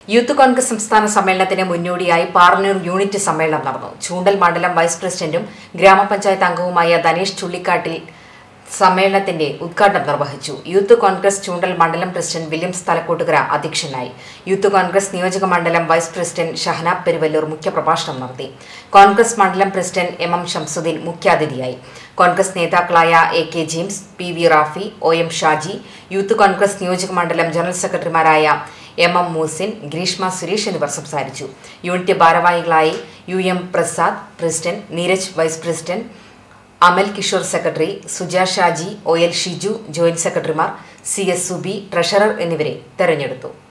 youth Congress സംസ്ഥാന സമ്മേളനത്തിന് മുന്നോടിയായി പാർലൂർ യൂണിറ്റ് സമ്മേളനം നടന്നു ചൂണ്ടൽ മണ്ഡലം വൈസ് പ്രസിഡന്റും ഗ്രാമപഞ്ചായത്ത് അംഗവുമായ ധനേഷ് ചുള്ളിക്കാട്ടിൽ സമ്മേളനത്തിന്റെ ഉദ്ഘാടനം നിർവഹിച്ചു യൂത്ത് കോൺഗ്രസ് ചൂണ്ടൽ മണ്ഡലം പ്രസിഡന്റ് വില്യംസ് തലക്കോട്ടുകര അധ്യക്ഷനായി യൂത്ത് കോൺഗ്രസ് നിയോജക മണ്ഡലം വൈസ് പ്രസിഡന്റ് ഷഹന പെരുവല്ലൂർ മുഖ്യപ്രഭാഷണം നടത്തി കോൺഗ്രസ് മണ്ഡലം പ്രസിഡന്റ് എം എം ഷംസുദ്ദീൻ മുഖ്യാതിഥിയായി കോൺഗ്രസ് നേതാക്കളായ A K James P V Rafi O M Shaji youth Congress നിയോജക മണ്ഡലം ജനറൽ സെക്രട്ടറിമാരായ എം എം മൂസിൻ ഗ്രീഷ്മ സുരേഷ് എന്നിവർ സംസാരിച്ചു യൂണിറ്റ് ഭാരവാഹികളായി U M Prasad president Neeraj vice president Amal Kishore secretary Suja Shaji O L Shiju joint സെക്രട്ടറിമാർ സി എസ് സുബി ട്രഷറർ എന്നിവരെ തെരഞ്ഞെടുത്തു